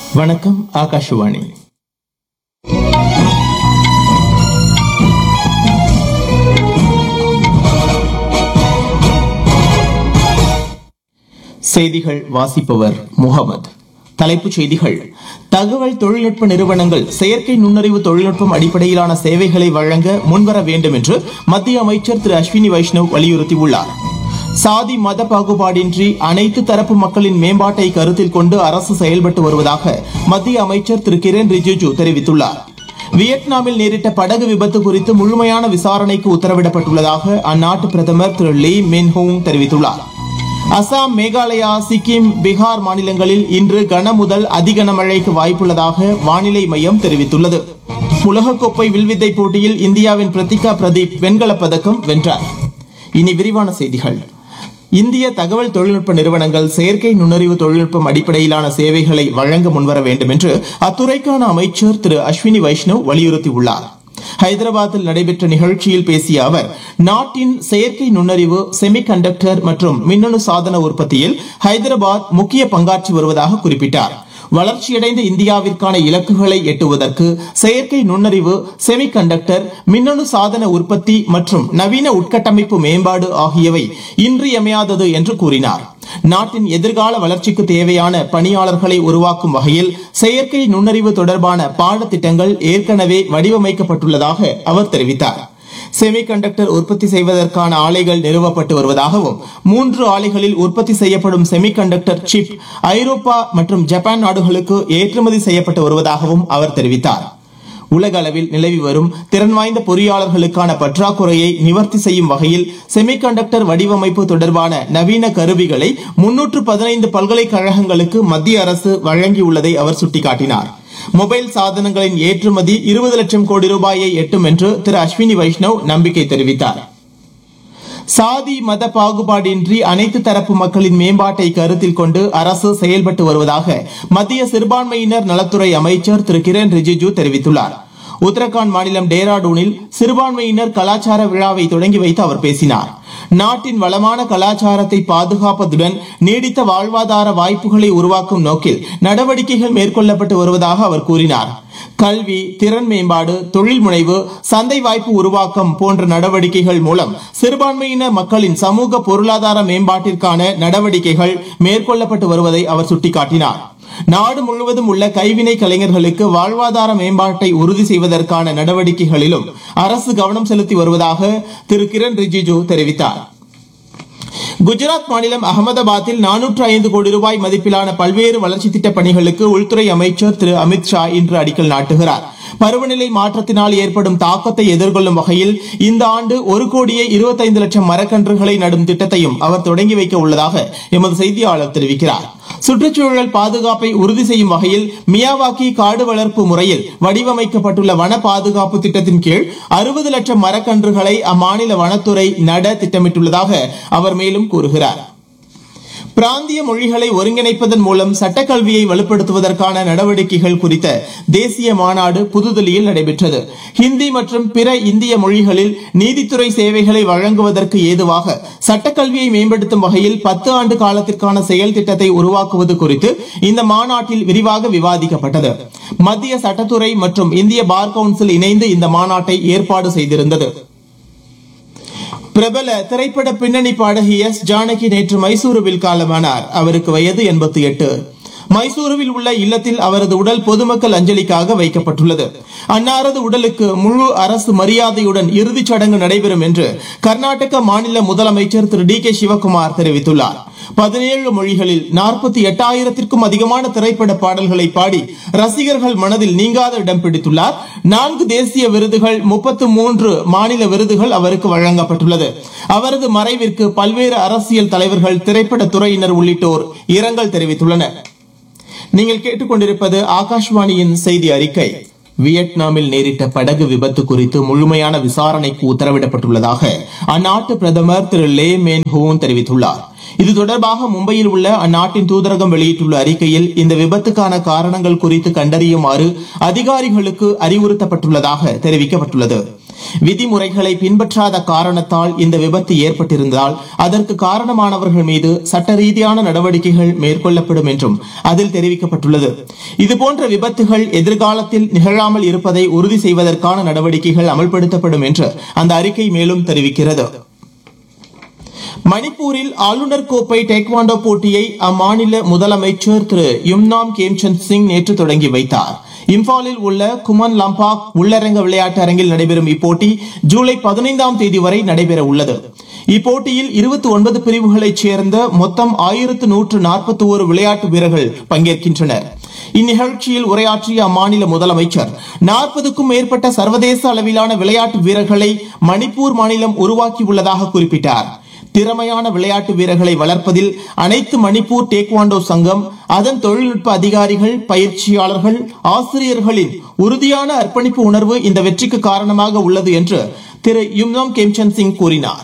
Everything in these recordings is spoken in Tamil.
வணக்கம் ஆகாஷவாணி செய்திகள் வாசிப்பவர் முகமது தலைப்புச் செய்திகள் தகவல் தொழில்நுட்ப நிறுவனங்கள் செயற்கை நுண்ணறிவு தொழில்நுட்பம் அடிப்படையிலான சேவைகளை வழங்க முன்வர வேண்டும் என்று மத்திய அமைச்சர் திரு அஸ்வினி வைஷ்ணவ் வலியுறுத்தியுள்ளார் சாதி மத பாகுபாடின்றி அனைத்து தரப்பு மக்களின் மேம்பாட்டை கருத்தில் கொண்டு அரசு செயல்பட்டு வருவதாக மத்திய அமைச்சர் திரு கிரண் ரிஜிஜு தெரிவித்துள்ளார் வியட்நாமில் நேரிட்ட படகு விபத்து குறித்து முழுமையான விசாரணைக்கு உத்தரவிடப்பட்டுள்ளதாக அந்நாட்டு பிரதமர் திரு லீ மின்ஹூங் தெரிவித்துள்ளார் அசாம் மேகாலயா சிக்கிம் பீகார் மாநிலங்களில் இன்று கன முதல் அதிகன மழைக்கு வாய்ப்புள்ளதாக வானிலை மையம் தெரிவித்துள்ளது உலகக்கோப்பை வில்வித்தை போட்டியில் இந்தியாவின் பிரத்திகா பிரதீப் வெண்கலப் பதக்கம் வென்றார் இனி விரிவான செய்திகள் இந்திய தகவல் தொழில்நுட்ப நிறுவனங்கள் செயற்கை நுண்ணறிவு தொழில்நுட்பம் அடிப்படையிலான சேவைகளை வழங்க முன்வர வேண்டும் என்று அத்துறைக்கான அமைச்சர் திரு அஸ்வினி வைஷ்ணவ் வலியுறுத்தியுள்ளார் ஹைதராபாத்தில் நடைபெற்ற நிகழ்ச்சியில் பேசிய அவர் நாட்டின் செயற்கை நுண்ணறிவு செமி கண்டக்டர் மற்றும் மின்னணு சாதன உற்பத்தியில் ஹைதராபாத் முக்கிய பங்காற்றி வருவதாக குறிப்பிட்டார் வளர்ச்சியடைந்த இந்தியாவிற்கான இலக்குகளை எட்டுவதற்கு செயற்கை நுண்ணறிவு செமி கண்டக்டர் மின்னணு சாதன உற்பத்தி மற்றும் நவீன உட்கட்டமைப்பு மேம்பாடு ஆகியவை இன்றியமையாதது என்று கூறினார் நாட்டின் எதிர்கால வளர்ச்சிக்கு தேவையான பணியாளர்களை உருவாக்கும் வகையில் செயற்கை நுண்ணறிவு தொடர்பான பாடத்திட்டங்கள் ஏற்கனவே வடிவமைக்கப்பட்டுள்ளதாக அவர் தெரிவித்தார் செமிகண்டக்டர் உற்பத்தி செய்வதற்கான ஆலைகள் நிறுவப்பட்டு வருவதாகவும் மூன்று ஆலைகளில் உற்பத்தி செய்யப்படும் செமிகண்டக்டர் சிப் ஐரோப்பா மற்றும் ஜப்பான் நாடுகளுக்கு ஏற்றுமதி செய்யப்பட்டு வருவதாகவும் அவர் தெரிவித்தார் உலக அளவில் நிலவி வரும் திறன் வாய்ந்த பொறியாளர்களுக்கான பற்றாக்குறையை நிவர்த்தி செய்யும் வகையில் செமிகண்டக்டர் வடிவமைப்பு தொடர்பான நவீன கருவிகளை முன்னூற்று பதினைந்து பல்கலைக்கழகங்களுக்கு மத்திய அரசு வழங்கியுள்ளதை அவர் சுட்டிக்காட்டினார் மொபைல் சாதனங்களின் ஏற்றுமதி இருபது லட்சம் கோடி ரூபாயை எட்டும் என்று திரு அஸ்வினி வைஷ்ணவ் நம்பிக்கை தெரிவித்தார் சாதி மத பாகுபாடின்றி அனைத்து தரப்பு மக்களின் மேம்பாட்டை கருத்தில் கொண்டு அரசு செயல்பட்டு வருவதாக மத்திய சிறுபான்மையினர் நலத்துறை அமைச்சர் திரு கிரண் ரிஜிஜு தெரிவித்துள்ளார் உத்தரகாண்ட் மாநிலம் டேராடூனில் சிறுபான்மையினர் கலாச்சார விழாவை தொடங்கி வைத்து அவர் பேசினார் நாட்டின் வளமான கலாச்சாரத்தை பாதுகாப்பதுடன் நீடித்த வாழ்வாதார வாய்ப்புகளை உருவாக்கும் நோக்கில் நடவடிக்கைகள் மேற்கொள்ளப்பட்டு வருவதாக அவர் கூறினார் கல்வி திறன் மேம்பாடு தொழில் முனைவு சந்தை வாய்ப்பு உருவாக்கம் போன்ற நடவடிக்கைகள் மூலம் சிறுபான்மையின மக்களின் சமூக பொருளாதார மேம்பாட்டிற்கான நடவடிக்கைகள் மேற்கொள்ளப்பட்டு வருவதை அவர் சுட்டிக்காட்டினார் நாடு முழுவதும் உள்ள கைவினை கலைஞர்களுக்கு வாழ்வாதார மேம்பாட்டை உறுதி செய்வதற்கான நடவடிக்கைகளிலும் அரசு கவனம் செலுத்தி வருவதாக திரு கிரண் ரிஜிஜு தெரிவித்தார் குஜராத் மாநிலம் அகமதாபாத்தில் நானூற்று ஐந்து கோடி ரூபாய் மதிப்பிலான பல்வேறு வளர்ச்சி திட்டப் பணிகளுக்கு உள்துறை அமைச்சர் திரு அமித் ஷா இன்று அடிக்கல் நாட்டுகிறார் பருவநிலை மாற்றத்தினால் ஏற்படும் தாக்கத்தை எதிர்கொள்ளும் வகையில் இந்த ஆண்டு ஒரு கோடியே இருபத்தைந்து லட்சம் மரக்கன்றுகளை நடும் திட்டத்தையும் அவர் தொடங்கி வைக்க உள்ளதாக எமது செய்தியாளர் தெரிவிக்கிறார் சுற்றுச்சூழல் பாதுகாப்பை உறுதி செய்யும் வகையில் மியாவாக்கி காடு வளர்ப்பு முறையில் வடிவமைக்கப்பட்டுள்ள வன பாதுகாப்பு திட்டத்தின் கீழ் அறுபது லட்சம் மரக்கன்றுகளை அம்மாநில வனத்துறை நட திட்டமிட்டுள்ளதாக அவர் மேலும் கூறுகிறார் பிராந்திய மொழிகளை ஒருங்கிணைப்பதன் மூலம் சட்டக்கல்வியை வலுப்படுத்துவதற்கான நடவடிக்கைகள் குறித்த தேசிய மாநாடு புதுதில்லியில் நடைபெற்றது ஹிந்தி மற்றும் பிற இந்திய மொழிகளில் நீதித்துறை சேவைகளை வழங்குவதற்கு ஏதுவாக சட்டக்கல்வியை மேம்படுத்தும் வகையில் பத்து ஆண்டு காலத்திற்கான செயல் திட்டத்தை உருவாக்குவது குறித்து இந்த மாநாட்டில் விரிவாக விவாதிக்கப்பட்டது மத்திய சட்டத்துறை மற்றும் இந்திய பார் கவுன்சில் இணைந்து இந்த மாநாட்டை ஏற்பாடு செய்திருந்தது பிரபல திரைப்பட பின்னணி பாடகி எஸ் ஜானகி நேற்று மைசூருவில் காலமானார் அவருக்கு வயது எண்பத்தி எட்டு மைசூருவில் உள்ள இல்லத்தில் அவரது உடல் பொதுமக்கள் அஞ்சலிக்காக வைக்கப்பட்டுள்ளது அன்னாரது உடலுக்கு முழு அரசு மரியாதையுடன் இறுதிச் சடங்கு நடைபெறும் என்று கர்நாடக மாநில முதலமைச்சர் திரு டி கே சிவகுமார் தெரிவித்துள்ளார் பதினேழு மொழிகளில் நாற்பத்தி எட்டாயிரத்திற்கும் அதிகமான திரைப்பட பாடல்களை பாடி ரசிகர்கள் மனதில் நீங்காத இடம் பிடித்துள்ளார் நான்கு தேசிய விருதுகள் முப்பத்து மூன்று மாநில விருதுகள் அவருக்கு வழங்கப்பட்டுள்ளது அவரது மறைவிற்கு பல்வேறு அரசியல் தலைவர்கள் திரைப்பட துறையினர் உள்ளிட்டோர் இரங்கல் தெரிவித்துள்ளனர் நீங்கள் கேட்டுக்கொண்டிருப்பது ஆகாஷ்வாணியின் செய்தி அறிக்கை வியட்நாமில் நேரிட்ட படகு விபத்து குறித்து முழுமையான விசாரணைக்கு உத்தரவிடப்பட்டுள்ளதாக அந்நாட்டு பிரதமர் திரு லே மேன் ஹூன் தெரிவித்துள்ளார் இது தொடர்பாக மும்பையில் உள்ள அந்நாட்டின் தூதரகம் வெளியிட்டுள்ள அறிக்கையில் இந்த விபத்துக்கான காரணங்கள் குறித்து கண்டறியுமாறு அதிகாரிகளுக்கு அறிவுறுத்தப்பட்டுள்ளதாக தெரிவிக்கப்பட்டுள்ளது விதிமுறைகளை பின்பற்றாத காரணத்தால் இந்த விபத்து ஏற்பட்டிருந்தால் அதற்கு காரணமானவர்கள் மீது சட்ட ரீதியான நடவடிக்கைகள் மேற்கொள்ளப்படும் என்றும் அதில் தெரிவிக்கப்பட்டுள்ளது இதுபோன்ற விபத்துகள் எதிர்காலத்தில் நிகழாமல் இருப்பதை உறுதி செய்வதற்கான நடவடிக்கைகள் அமல்படுத்தப்படும் என்று அந்த அறிக்கை மேலும் தெரிவிக்கிறது மணிப்பூரில் ஆளுநர் கோப்பை டேக்வாண்டோ போட்டியை அம்மாநில முதலமைச்சர் திரு யும்னாம் கேம்சந்த் சிங் நேற்று தொடங்கி வைத்தார் இம்பாலில் உள்ள குமன் லம்பாக் உள்ளரங்க விளையாட்டு அரங்கில் நடைபெறும் இப்போட்டி ஜூலை பதினைந்தாம் தேதி வரை நடைபெற உள்ளது இப்போட்டியில் இருபத்தி ஒன்பது பிரிவுகளைச் சேர்ந்த மொத்தம் ஆயிரத்து நூற்று நாற்பத்தி ஒரு விளையாட்டு வீரர்கள் பங்கேற்கின்றனர் இந்நிகழ்ச்சியில் உரையாற்றிய அம்மாநில முதலமைச்சர் நாற்பதுக்கும் மேற்பட்ட சர்வதேச அளவிலான விளையாட்டு வீரர்களை மணிப்பூர் மாநிலம் உருவாக்கியுள்ளதாக குறிப்பிட்டார் திறமையான விளையாட்டு வீரர்களை வளர்ப்பதில் அனைத்து மணிப்பூர் டேக்வாண்டோ சங்கம் அதன் தொழில்நுட்ப அதிகாரிகள் பயிற்சியாளர்கள் ஆசிரியர்களின் உறுதியான அர்ப்பணிப்பு உணர்வு இந்த வெற்றிக்கு காரணமாக உள்ளது என்று திரு யும்னோம் கேம்சந்த் சிங் கூறினார்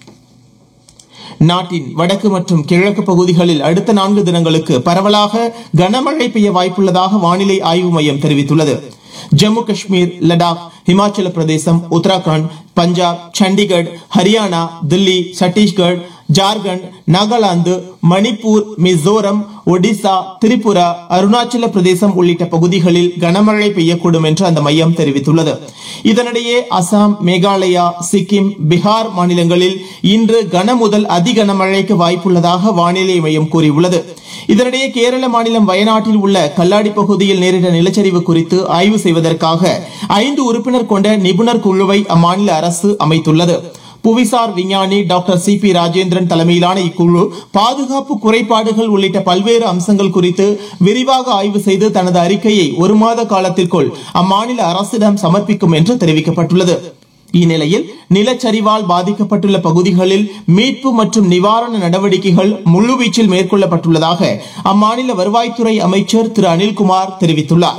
நாட்டின் வடக்கு மற்றும் கிழக்கு பகுதிகளில் அடுத்த நான்கு தினங்களுக்கு பரவலாக கனமழை பெய்ய வாய்ப்புள்ளதாக வானிலை ஆய்வு மையம் தெரிவித்துள்ளது ஜம்மு காஷ்மீர் லடாக் இமாச்சல பிரதேசம் உத்தராகண்ட் பஞ்சாப் சண்டிகர் ஹரியானா தில்லி சத்தீஸ்கர் ஜார்க்கண்ட் நாகாலாந்து மணிப்பூர் மிசோரம் ஒடிசா திரிபுரா அருணாச்சல பிரதேசம் உள்ளிட்ட பகுதிகளில் கனமழை பெய்யக்கூடும் என்று அந்த மையம் தெரிவித்துள்ளது இதனிடையே அசாம் மேகாலயா சிக்கிம் பீகார் மாநிலங்களில் இன்று கன முதல் அதி கனமழைக்கு வாய்ப்புள்ளதாக வானிலை மையம் கூறியுள்ளது இதனிடையே கேரள மாநிலம் வயநாட்டில் உள்ள கல்லாடி பகுதியில் நேரிட்ட நிலச்சரிவு குறித்து ஆய்வு செய்வதற்காக ஐந்து உறுப்பினர் கொண்ட நிபுணர் குழுவை அம்மாநில அரசு அமைத்துள்ளது புவிசார் விஞ்ஞானி டாக்டர் சி பி ராஜேந்திரன் தலைமையிலான இக்குழு பாதுகாப்பு குறைபாடுகள் உள்ளிட்ட பல்வேறு அம்சங்கள் குறித்து விரிவாக ஆய்வு செய்து தனது அறிக்கையை ஒரு மாத காலத்திற்குள் அம்மாநில அரசிடம் சமர்ப்பிக்கும் என்று தெரிவிக்கப்பட்டுள்ளது இந்நிலையில் நிலச்சரிவால் பாதிக்கப்பட்டுள்ள பகுதிகளில் மீட்பு மற்றும் நிவாரண நடவடிக்கைகள் முழுவீச்சில் மேற்கொள்ளப்பட்டுள்ளதாக அம்மாநில வருவாய்த்துறை அமைச்சர் திரு அனில்குமார் தெரிவித்துள்ளார்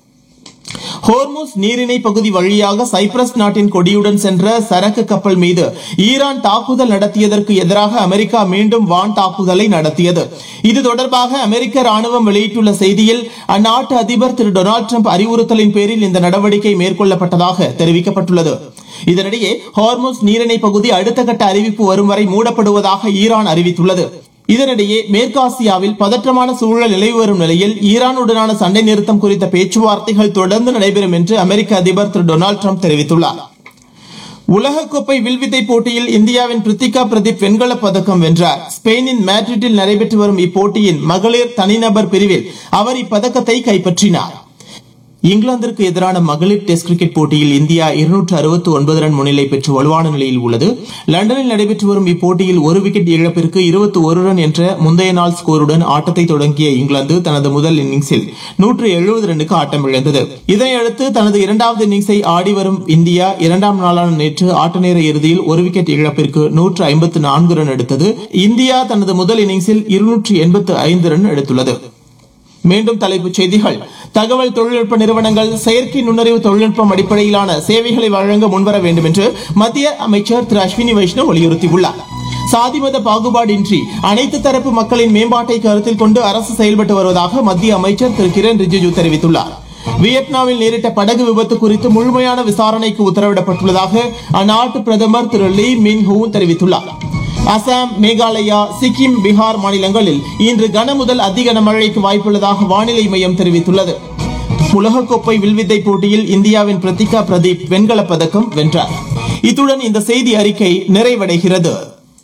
ஹோர்முஸ் நீரிணை பகுதி வழியாக சைப்ரஸ் நாட்டின் கொடியுடன் சென்ற சரக்கு கப்பல் மீது ஈரான் தாக்குதல் நடத்தியதற்கு எதிராக அமெரிக்கா மீண்டும் வான் தாக்குதலை நடத்தியது இது தொடர்பாக அமெரிக்க ராணுவம் வெளியிட்டுள்ள செய்தியில் அந்நாட்டு அதிபர் திரு டொனால்டு ட்ரம்ப் அறிவுறுத்தலின் பேரில் இந்த நடவடிக்கை மேற்கொள்ளப்பட்டதாக தெரிவிக்கப்பட்டுள்ளது இதனிடையே ஹார்முஸ் நீரிணை பகுதி அடுத்த கட்ட அறிவிப்பு வரும் வரை மூடப்படுவதாக ஈரான் அறிவித்துள்ளது இதனிடையே மேற்காசியாவில் பதற்றமான சூழல் நிலவி வரும் நிலையில் ஈரானுடனான சண்டை நிறுத்தம் குறித்த பேச்சுவார்த்தைகள் தொடர்ந்து நடைபெறும் என்று அமெரிக்க அதிபர் திரு டொனால்டு ட்ரம்ப் தெரிவித்துள்ளார் உலகக்கோப்பை வில்வித்தை போட்டியில் இந்தியாவின் பிரித்திகா பிரதீப் வெண்கலப் பதக்கம் வென்றார் ஸ்பெயினின் மேட்ரிட்டில் நடைபெற்று வரும் இப்போட்டியின் மகளிர் தனிநபர் பிரிவில் அவர் இப்பதக்கத்தை கைப்பற்றினார் இங்கிலாந்திற்கு எதிரான மகளிர் டெஸ்ட் கிரிக்கெட் போட்டியில் இந்தியா இருநூற்று அறுபத்தி ஒன்பது ரன் முன்னிலை பெற்று வலுவான நிலையில் உள்ளது லண்டனில் நடைபெற்று வரும் இப்போட்டியில் ஒரு விக்கெட் இழப்பிற்கு இருபத்தி ஒரு ரன் என்ற முந்தைய நாள் ஸ்கோருடன் ஆட்டத்தை தொடங்கிய இங்கிலாந்து தனது முதல் இன்னிங்ஸில் நூற்று எழுபது ரன்னுக்கு ஆட்டம் இழந்தது இதனையடுத்து தனது இரண்டாவது இன்னிங்ஸை ஆடி வரும் இந்தியா இரண்டாம் நாளான நேற்று ஆட்ட நேர இறுதியில் ஒரு விக்கெட் இழப்பிற்கு நூற்று ஐம்பத்து நான்கு ரன் எடுத்தது இந்தியா தனது முதல் இன்னிங்ஸில் இருநூற்று எண்பத்து ஐந்து ரன் எடுத்துள்ளது மீண்டும் தலைப்புச் செய்திகள் தகவல் தொழில்நுட்ப நிறுவனங்கள் செயற்கை நுண்ணறிவு தொழில்நுட்பம் அடிப்படையிலான சேவைகளை வழங்க முன்வர வேண்டும் என்று மத்திய அமைச்சர் திரு அஸ்வினி வைஷ்ணவ் வலியுறுத்தியுள்ளார் சாதி மத பாகுபாடின்றி அனைத்து தரப்பு மக்களின் மேம்பாட்டை கருத்தில் கொண்டு அரசு செயல்பட்டு வருவதாக மத்திய அமைச்சர் திரு கிரண் ரிஜிஜு தெரிவித்துள்ளார் வியட்நாமில் நேரிட்ட படகு விபத்து குறித்து முழுமையான விசாரணைக்கு உத்தரவிடப்பட்டுள்ளதாக அந்நாட்டு பிரதமர் திரு லீ மின் ஹூ தெரிவித்துள்ளார் அசாம் மேகாலயா சிக்கிம் பீகார் மாநிலங்களில் இன்று கன முதல் அதி கனமழைக்கு வாய்ப்புள்ளதாக வானிலை மையம் தெரிவித்துள்ளது உலகக்கோப்பை வில்வித்தை போட்டியில் இந்தியாவின் பிரத்திகா பிரதீப் வெண்கலப் பதக்கம் வென்றார் இத்துடன் இந்த செய்தி அறிக்கை நிறைவடைகிறது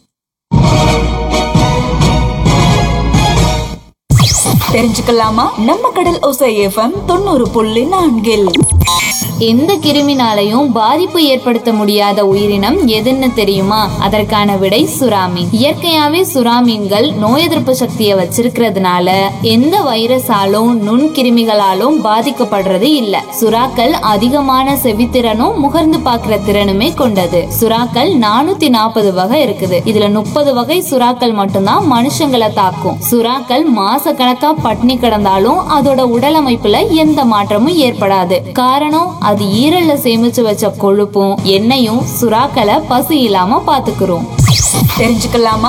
தெரிஞ்சுக்கலாமா நம்ம கடல் ஒசை எஃப்எம் தொண்ணூறு புள்ளி நான்கில் எந்த கிருமினாலையும் பாதிப்பு ஏற்படுத்த முடியாத உயிரினம் எதுன்னு தெரியுமா அதற்கான விடை சுறாமீன் இயற்கையாவே சுறாமீன்கள் நோய் எதிர்ப்பு சக்தியை வச்சிருக்கிறதுனால எந்த வைரஸாலும் நுண்கிருமிகளாலும் பாதிக்கப்படுறது இல்ல சுறாக்கள் அதிகமான செவித்திறனும் முகர்ந்து பார்க்கிற திறனுமே கொண்டது சுறாக்கள் நானூத்தி நாற்பது வகை இருக்குது இதுல முப்பது வகை சுறாக்கள் மட்டும்தான் மனுஷங்களை தாக்கும் சுறாக்கள் மாச கணக்கா பட்னி கிடந்தாலும் அதோட உடல் அமைப்புல எந்த மாற்றமும் ஏற்படாது காரணம் அது ஈரல்ல சேமிச்சு வச்ச கொழுப்பும் எண்ணெயும் சுறாக்களை பசி இல்லாம பாத்துக்கிறோம் தெரிஞ்சுக்கலாமா